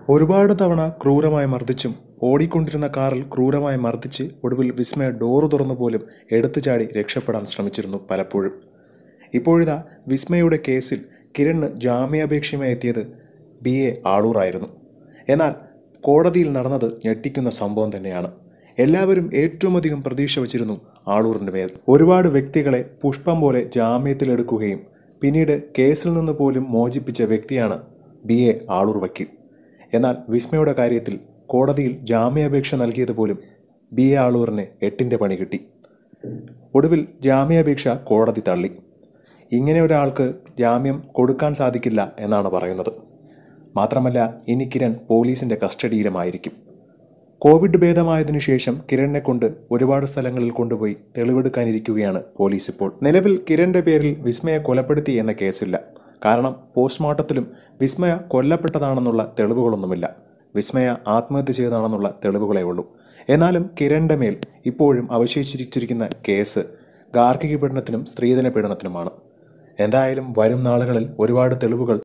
ഒരുപാട് തവണ ക്രൂരമായി മർദ്ദിച്ചും ഓടിക്കൊണ്ടിരുന്ന കാറിൽ ക്രൂരമായി മർദ്ദിച്ച് ഒടുവിൽ വിസ്മയ ഡോറ് തുറന്നു പോലും എടുത്തു ചാടി രക്ഷപ്പെടാൻ ശ്രമിച്ചിരുന്നു പലപ്പോഴും ഇപ്പോഴിതാ വിസ്മയുടെ കേസിൽ കിരണ് ജാമ്യാപേക്ഷയുമായി എത്തിയത് ബി എ ആളൂറായിരുന്നു എന്നാൽ കോടതിയിൽ നടന്നത് ഞെട്ടിക്കുന്ന സംഭവം തന്നെയാണ് എല്ലാവരും ഏറ്റവും അധികം പ്രതീക്ഷ വച്ചിരുന്നു ആളൂറിൻ്റെ മേൽ ഒരുപാട് വ്യക്തികളെ പുഷ്പം പോലെ ജാമ്യത്തിലെടുക്കുകയും പിന്നീട് കേസിൽ നിന്ന് പോലും മോചിപ്പിച്ച വ്യക്തിയാണ് ബി എ ആളൂർ വക്കീൽ എന്നാൽ വിസ്മയുടെ കാര്യത്തിൽ കോടതിയിൽ ജാമ്യാപേക്ഷ നൽകിയത് പോലും ബി എ ആളൂറിന് എട്ടിൻ്റെ പണി കിട്ടി ഒടുവിൽ ജാമ്യാപേക്ഷ കോടതി തള്ളി ഇങ്ങനെ ഒരാൾക്ക് ജാമ്യം കൊടുക്കാൻ സാധിക്കില്ല എന്നാണ് പറയുന്നത് മാത്രമല്ല ഇനി കിരൺ പോലീസിന്റെ കസ്റ്റഡിയിലുമായിരിക്കും കോവിഡ് ഭേദമായതിനു ശേഷം കിരണിനെ കൊണ്ട് ഒരുപാട് സ്ഥലങ്ങളിൽ കൊണ്ടുപോയി തെളിവെടുക്കാനിരിക്കുകയാണ് പോലീസ് ഇപ്പോൾ നിലവിൽ കിരണിന്റെ പേരിൽ വിസ്മയെ കൊലപ്പെടുത്തി എന്ന കേസില്ല കാരണം പോസ്റ്റ്മോർട്ടത്തിലും വിസ്മയ കൊല്ലപ്പെട്ടതാണെന്നുള്ള തെളിവുകളൊന്നുമില്ല വിസ്മയ ആത്മഹത്യ ചെയ്തതാണെന്നുള്ള തെളിവുകളേ ഉള്ളൂ എന്നാലും കിരണിന്റെ മേൽ ഇപ്പോഴും അവശേഷിച്ചിരിക്കുന്ന കേസ് ഗാർഹിക പീഡനത്തിനും സ്ത്രീധന പീഡനത്തിനുമാണ് എന്തായാലും വരും നാളുകളിൽ ഒരുപാട് തെളിവുകൾ